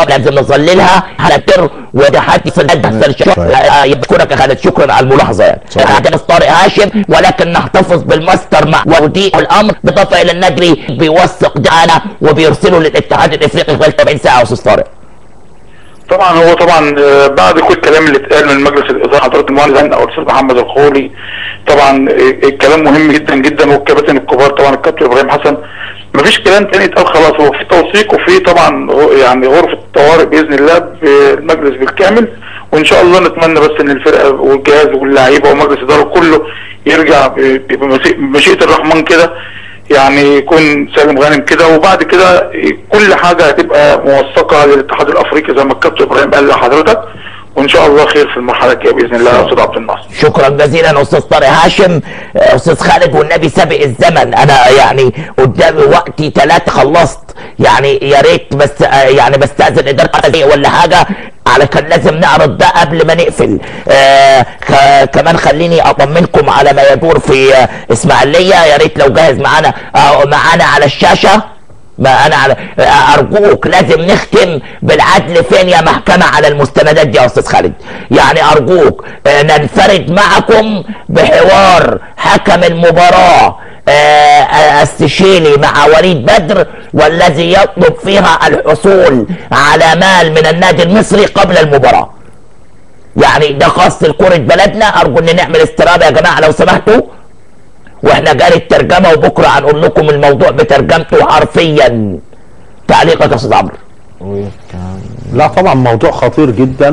الله لازم نظللها هنتر وده هتصل يشكرك يا خالد شكرا على الملاحظه يعني عندنا طارق هاشم ولكن نحتفظ بالماستر مع وديع الامر بالاضافه الى النجري بيوثق دعانا وبيرسله للاتحاد الافريقي خلال 70 ساعه يا استاذ طارق طبعا هو طبعا آه، بعد كل الكلام اللي اتقال من مجلس الاداره حضرتك المهندس هاني او الاستاذ محمد الخولي طبعا آه، الكلام مهم جدا جدا والكباتن الكبار طبعا الكابتن ابراهيم حسن مفيش كلام تاني اتقال خلاص هو في توثيق وفي طبعا غ- يعني غرفه الطوارئ باذن الله بالمجلس بالكامل وان شاء الله نتمنى بس ان الفرقه والجهاز واللعيبه ومجلس الاداره كله يرجع ب- ب- بمشي- بمشيئه الرحمن كده يعني يكون سالم غانم كده وبعد كده كل حاجه هتبقى موثقه للاتحاد الافريقي زي ما الكابتن ابراهيم قال لحضرتك وان شاء الله خير في المرحله الجايه باذن الله يا استاذ عبد الناصر شكرا جزيلا استاذ طارق هاشم آه، استاذ خالد والنبي سابق الزمن انا يعني قدامي وقتي ثلاثة خلصت يعني يا ريت بس آه، يعني بستاذن اداره القناة ولا حاجه على كان لازم نعرض ده قبل ما نقفل آه ك- كمان خليني اطمنكم على ما يدور في آه، اسماعيليه يا ريت لو جاهز معانا آه معانا على الشاشه ما انا على ارجوك لازم نختم بالعدل فين يا محكمه على المستندات دي يا استاذ خالد يعني ارجوك آه، ننفرد معكم بحوار حكم المباراه آه، آه، السشيلي مع وليد بدر والذي يطلب فيها الحصول على مال من النادي المصري قبل المباراه يعني ده خاص لكرة بلدنا ارجو ان نعمل استرابه يا جماعه لو سمحتوا واحنا جاري الترجمه وبكره هنقول لكم الموضوع بترجمته حرفيا تعليقك يا استاذ عمرو لا طبعا موضوع خطير جدا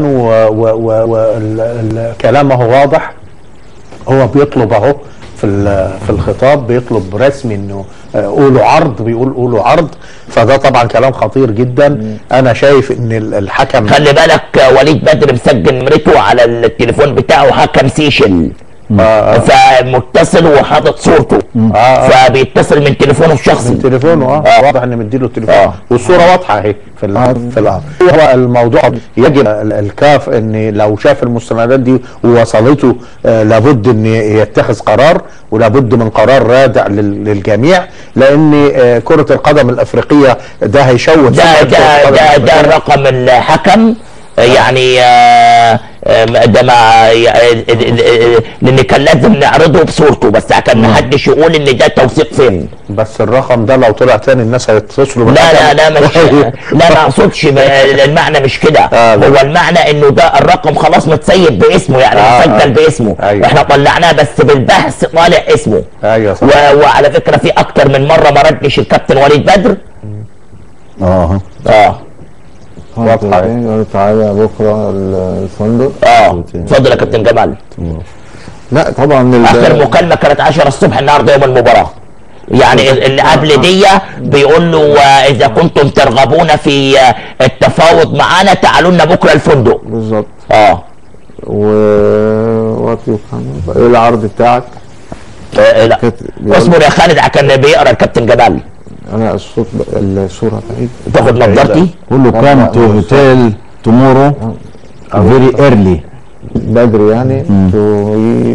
وكلامه واضح هو بيطلب اهو في ال- في الخطاب بيطلب رسمي انه آه، قولوا عرض بيقول قولوا عرض فده طبعا كلام خطير جدا انا شايف ان ال- الحكم خلي بالك آه، وليد بدر مسجل نمرته على التليفون بتاعه حكم سيشل آه. فمتصل وحاطط صورته آه. فبيتصل من تليفونه الشخصي تليفونه اه آه. واضح ان مديله التليفون آه. والصوره واضحه اهي في ال- في الارض هو الموضوع يجب ال- الكاف ان لو شاف المستندات دي ووصلته آه لابد ان يتخذ قرار ولابد من قرار رادع لل- للجميع لان آه كره القدم الافريقيه ده هيشوه ده سمعة كرة ده القدم ده, ده الأفريقية. الرقم الحكم آه، يعني آه، آه، ده ما لان كان لازم نعرضه بصورته بس كان ما حدش يقول ان ده توثيق فين بس الرقم ده لو طلع تاني الناس هيتصلوا لا لا لا مش بالحكم. لا ما اقصدش ب- المعنى مش كده آه، لا. هو المعنى انه ده الرقم خلاص متسيب باسمه يعني آه، مسجل آه. باسمه أيوة. احنا طلعناه بس بالبحث طالع اسمه ايوه صح و... وعلى فكره في اكتر من مره ما ردش الكابتن وليد بدر اه اه واضحة. قالوا تعالى بكره الفندق اه اتفضل يا كابتن جمال لا طبعا ال- اخر مكالمه كانت 10 الصبح النهارده يوم المباراه يعني ال- اللي قبل دي بيقول له آه، اذا كنتم ترغبون في آه، التفاوض معانا تعالوا لنا بكره الفندق بالظبط اه و واتي ايه العرض بتاعك؟ آه، لا كت- بيقول- اصبر يا خالد كان بيقرا الكابتن جمال انا الصوت ب- الصوره بعيد تاخد نظارتي كله كام تو هوتيل تومورو فيري ايرلي بدري يعني تو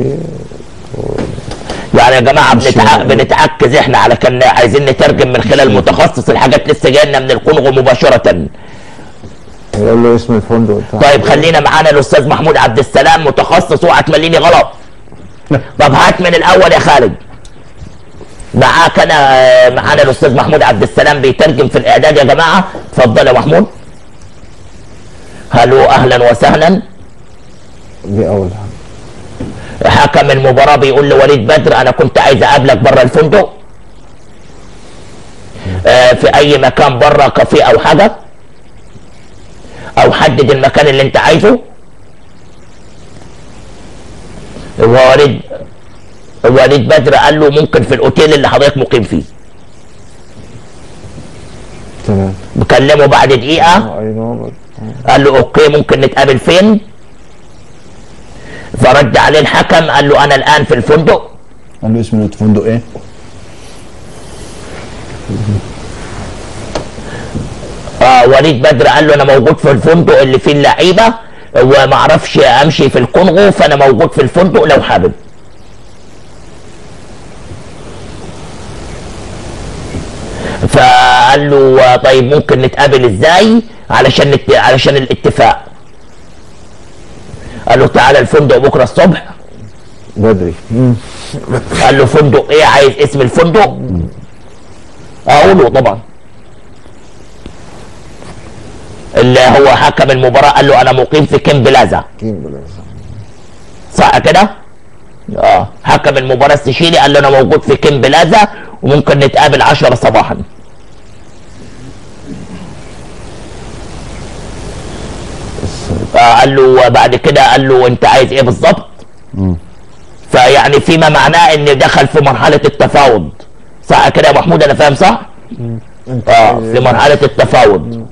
يعني يا جماعه بنتع... بنتعكز احنا على كان عايزين نترجم من خلال متخصص الحاجات لسه جايه لنا من الكونغو مباشره يقول له اسم الفندق بتاعك طيب خلينا معانا الاستاذ محمود عبد السلام متخصص اوعى تمليني غلط طب هات من الاول يا خالد معاك انا معانا الاستاذ محمود عبد السلام بيترجم في الاعداد يا جماعه اتفضل يا محمود هلو اهلا وسهلا دي اول حاجه حكم المباراه بيقول لوليد بدر انا كنت عايز اقابلك بره الفندق آه في اي مكان بره كافيه او حاجه او حدد المكان اللي انت عايزه وليد وليد بدر قال له ممكن في الاوتيل اللي حضرتك مقيم فيه تمام بكلمه بعد دقيقه اي نو قال له اوكي ممكن نتقابل فين فرد عليه الحكم قال له انا الان في الفندق قال له اسم الفندق ايه؟ آه وليد بدر قال له انا موجود في الفندق اللي فيه اللعيبه وما اعرفش امشي في الكونغو فانا موجود في الفندق لو حابب فقال له آه، طيب ممكن نتقابل ازاي علشان الت- علشان الاتفاق قال له تعالى الفندق بكره الصبح بدري قال له فندق ايه عايز اسم الفندق اقوله طبعا اللي هو حكم المباراة قال له انا مقيم في كيم بلازا كيم بلاش صح كده اه حكم المباراة السيشيلي قال له انا موجود في كيم بلازا وممكن نتقابل 10 صباحا آه قال له بعد كده قال له انت عايز ايه بالظبط فيعني فيما معناه ان دخل في مرحلة التفاوض صح كده يا محمود انا فاهم صح اه في مرحلة التفاوض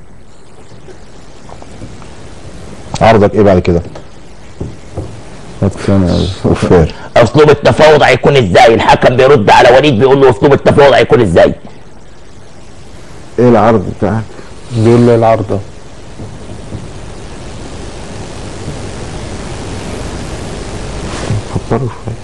عرضك ايه بعد كده؟ وفير اسلوب التفاوض هيكون ازاي الحكم بيرد على وليد بيقول له اسلوب التفاوض هيكون ازاي ايه العرض بتاعك؟ بيقول له العرض ده. فكروا شوية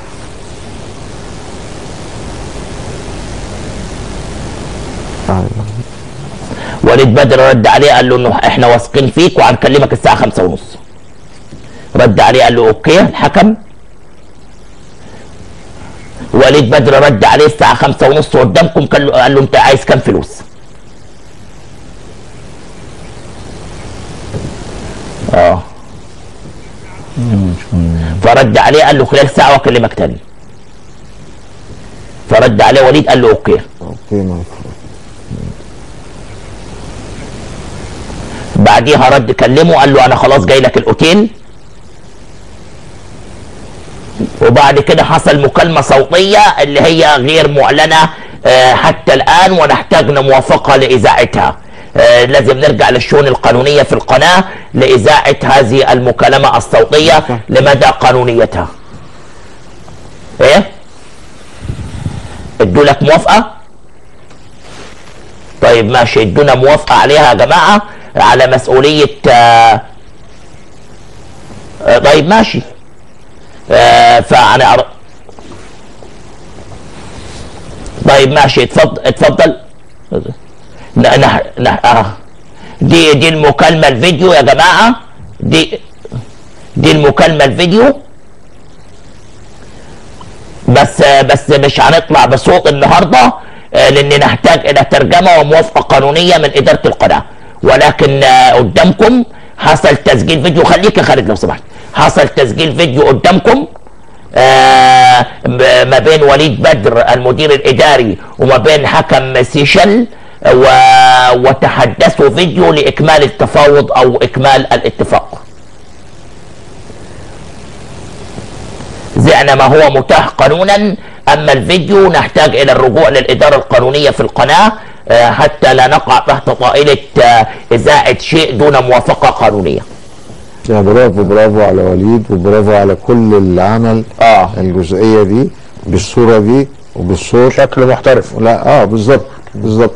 آه، وليد بدر رد عليه قال له انه احنا واثقين فيك وهنكلمك الساعه خمسة ونص رد عليه قال له اوكي الحكم وليد بدر رد عليه الساعه خمسة ونص قدامكم قال له, قال له انت عايز كام فلوس اه فرد عليه قال له خلال ساعه واكلمك تاني فرد عليه وليد قال له اوكي اوكي ما يفرق. بعديها رد كلمه قال له انا خلاص جاي لك الاوتيل وبعد كده حصل مكالمة صوتية اللي هي غير معلنة آه، حتى الآن ونحتاج موافقة لإذاعتها آه، لازم نرجع للشؤون القانونية في القناة لإذاعة هذه المكالمة الصوتية لمدى قانونيتها ايه ادوا لك موافقة طيب ماشي ادونا موافقة عليها يا جماعة على مسؤولية آه، آه، طيب ماشي آه، فانا أر... طيب ماشي اتفضل اتفضل ن- نح... نح... آه. دي دي المكالمة الفيديو يا جماعة دي دي المكالمة الفيديو بس بس مش هنطلع بصوت النهارده آه، لان نحتاج الى ترجمه وموافقه قانونيه من اداره القناه ولكن آه، قدامكم حصل تسجيل فيديو خليك يا خالد لو سمحت حصل تسجيل فيديو قدامكم آه، م- ما بين وليد بدر المدير الاداري وما بين حكم سيشل و... وتحدثوا فيديو لاكمال التفاوض او اكمال الاتفاق زعنا ما هو متاح قانونا اما الفيديو نحتاج الى الرجوع للاداره القانونيه في القناه آه، حتى لا نقع تحت طائله آه، اذاعه شيء دون موافقه قانونيه. يا برافو برافو على وليد وبرافو على كل اللي عمل اه الجزئية دي بالصورة دي وبالصوت بشكل محترف لا اه بالظبط بالظبط